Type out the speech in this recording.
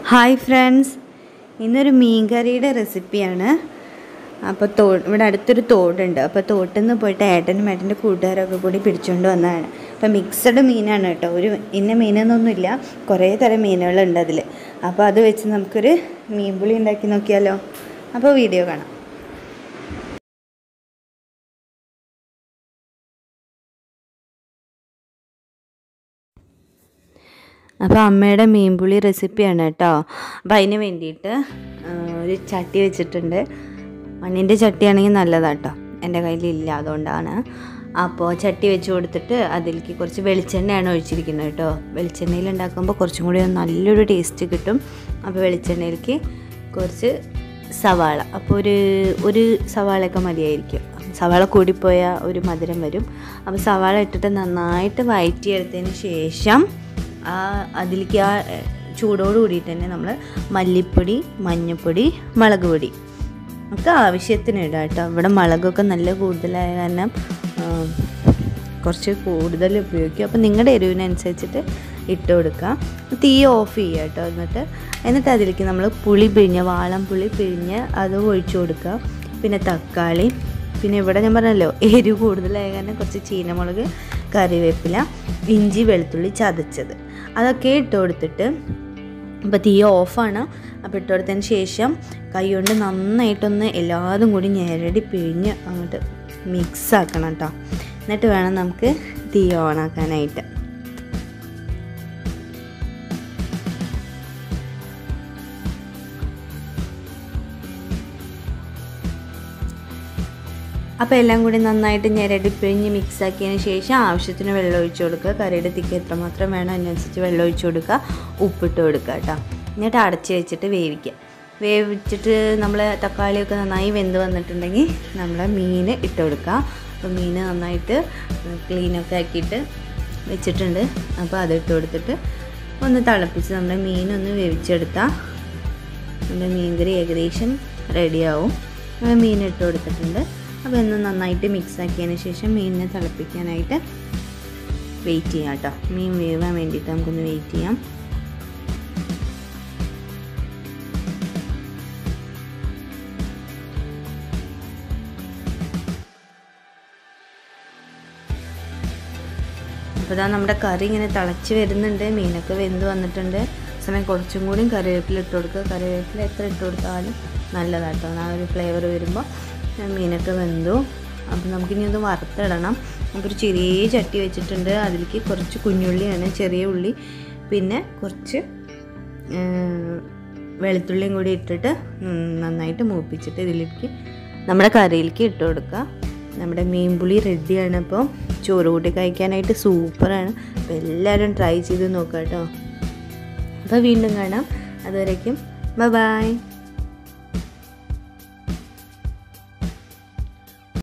hi friends ഇന്നൊരു മീൻകറിയുടെ റെസിപ്പിയാണ് അപ്പോൾ തോ ഇവിടെ അടുത്തൊരു തോടുണ്ട് അപ്പോൾ തോട്ടിൽ നിന്ന് പോയിട്ട് ഏട്ടനും ഏട്ടൻ്റെ കൂട്ടുകാരൊക്കെ കൂടി പിടിച്ചുകൊണ്ട് വന്നതാണ് അപ്പോൾ മിക്സഡ് മീനാണ് കേട്ടോ ഒരു ഇന്ന മീനെന്നൊന്നുമില്ല കുറേ തരം മീനുകളുണ്ട് അതിൽ അപ്പോൾ അത് വെച്ച് നമുക്കൊരു മീൻപുളി ഉണ്ടാക്കി നോക്കിയാലോ അപ്പോൾ വീഡിയോ കാണാം അപ്പോൾ അമ്മയുടെ മീൻപുളി റെസിപ്പിയാണ് കേട്ടോ അപ്പോൾ അതിന് വേണ്ടിയിട്ട് ആ, ഒരു ചട്ടി വെച്ചിട്ടുണ്ട് മണ്ണിൻ്റെ ചട്ടിയാണെങ്കിൽ നല്ലതാണ് കേട്ടോ എൻ്റെ കയ്യിലില്ല അതുകൊണ്ടാണ് അപ്പോൾ ചട്ടി വെച്ച് കൊടുത്തിട്ട് അതിലേക്ക് കുറച്ച് വെളിച്ചെണ്ണയാണ് ഒഴിച്ചിരിക്കുന്നത് കേട്ടോ വെളിച്ചെണ്ണയിൽ ഉണ്ടാക്കുമ്പോൾ കുറച്ചും കൂടി നല്ലൊരു ടേസ്റ്റ് കിട്ടും അപ്പോൾ വെളിച്ചെണ്ണയിലേക്ക് കുറച്ച് സവാള അപ്പോൾ ഒരു ഒരു സവാളയൊക്കെ മതിയായിരിക്കും സവാള കൂടിപ്പോയാൽ ഒരു മധുരം വരും അപ്പോൾ സവാള ഇട്ടിട്ട് നന്നായിട്ട് വഴറ്റിയെടുത്തതിന് ശേഷം ആ അതിലേക്ക് ആ എ, ചൂടോട് കൂടിയിട്ട് തന്നെ നമ്മൾ മല്ലിപ്പൊടി മഞ്ഞൾപ്പൊടി മുളക് പൊടി ഒക്കെ ആവശ്യത്തിന് ഇടാം കേട്ടോ ഇവിടെ മുളകൊക്കെ നല്ല കൂടുതലായ കാരണം ആ, കുറച്ച് കൂടുതൽ ഉപയോഗിക്കും അപ്പോൾ നിങ്ങളുടെ എരിവിനനുസരിച്ചിട്ട് ഇട്ട് കൊടുക്കുക തീ ഓഫ് ചെയ്യുക കേട്ടോ എന്നിട്ട് എന്നിട്ട് അതിലേക്ക് നമ്മൾ പുളി പിഴിഞ്ഞ വാളം പുളി പിഴിഞ്ഞ് അത് ഒഴിച്ചു കൊടുക്കുക പിന്നെ തക്കാളി പിന്നെ ഇവിടെ ഞാൻ പറഞ്ഞല്ലോ എരിവ് കൂടുതലായ കാരണം കുറച്ച് ചീനമുളക് കറിവേപ്പില ഇഞ്ചി വെളുത്തുള്ളി ചതച്ചത് അതൊക്കെ ഇട്ട് കൊടുത്തിട്ട് അപ്പോൾ തീ ഓഫാണ് അപ്പോൾ ഇട്ട് കൊടുത്തതിന് ശേഷം കൈ കൊണ്ട് നന്നായിട്ടൊന്ന് എല്ലാതും കൂടി ഞെരടി പിഴിഞ്ഞ് അങ്ങോട്ട് മിക്സ് ആക്കണം കേട്ടോ എന്നിട്ട് വേണം നമുക്ക് തീ ഓണാക്കാനായിട്ട് അപ്പോൾ എല്ലാം കൂടി നന്നായിട്ട് ഞെരടി പിഴിഞ്ഞ് മിക്സ് ആക്കിയതിന് ശേഷം ആവശ്യത്തിന് വെള്ളം ഒഴിച്ച് കൊടുക്കുക കറിയുടെ തിക്ക് എത്രമാത്രം വേണം അതിനനുസരിച്ച് വെള്ളം ഒഴിച്ച് കൊടുക്കുക ഉപ്പിട്ട് കൊടുക്കുക കേട്ടോ എന്നിട്ട് അടച്ച് വെച്ചിട്ട് വേവിക്കുക വേവിച്ചിട്ട് നമ്മൾ തക്കാളിയൊക്കെ നന്നായി വെന്ത് വന്നിട്ടുണ്ടെങ്കിൽ നമ്മൾ മീൻ ഇട്ട് കൊടുക്കുക അപ്പോൾ മീൻ നന്നായിട്ട് ക്ലീനൊക്കെ ആക്കിയിട്ട് വെച്ചിട്ടുണ്ട് അപ്പോൾ അത് ഇട്ട് കൊടുത്തിട്ട് ഒന്ന് തിളപ്പിച്ച് നമ്മുടെ മീനൊന്ന് വേവിച്ചെടുത്താൽ നമ്മുടെ മീൻകറി ഏകദേശം റെഡിയാവും നമ്മൾ മീൻ ഇട്ട് കൊടുത്തിട്ടുണ്ട് അപ്പോൾ ഒന്ന് നന്നായിട്ട് മിക്സ് ആക്കിയതിന് ശേഷം മീനിനെ തിളപ്പിക്കാനായിട്ട് വെയിറ്റ് ചെയ്യാം കേട്ടോ മീൻ വേവാൻ വേണ്ടിയിട്ട് നമുക്കൊന്ന് വെയിറ്റ് ചെയ്യാം അപ്പോൾ ഇതാ നമ്മുടെ കറി ഇങ്ങനെ തിളച്ച് വരുന്നുണ്ട് മീനൊക്കെ വെന്ത് വന്നിട്ടുണ്ട് സമയം കുറച്ചും കൂടി കറിവേപ്പില ഇട്ട് കൊടുക്കുക കറിവേപ്പില എത്ര ഇട്ട് കൊടുത്താലും നല്ലതാട്ടോ ആ ഒരു ഫ്ലേവർ വരുമ്പോൾ മീനൊക്കെ വെന്തു അപ്പോൾ നമുക്കിനി ഒന്ന് വറുത്തിടണം അപ്പോൾ ഒരു ചെറിയ ചട്ടി വെച്ചിട്ടുണ്ട് അതിലേക്ക് കുറച്ച് കുഞ്ഞുള്ളിയാണ് ചെറിയ ഉള്ളി പിന്നെ കുറച്ച് ഏർ, വെളുത്തുള്ളിയും കൂടി ഇട്ടിട്ട് ഉം, നന്നായിട്ട് മൂപ്പിച്ചിട്ട് ഇതിലേക്ക് നമ്മുടെ കറിയിലേക്ക് ഇട്ട് കൊടുക്കുക നമ്മുടെ മീൻപുളി റെഡിയാണ് അപ്പോൾ ചോറ് കൂട്ടി കഴിക്കാനായിട്ട് സൂപ്പറാണ് അപ്പോൾ എല്ലാവരും ട്രൈ ചെയ്ത് നോക്കാം കേട്ടോ അപ്പോൾ വീണ്ടും കാണാം അതുവരേക്കും ബൈ ബൈ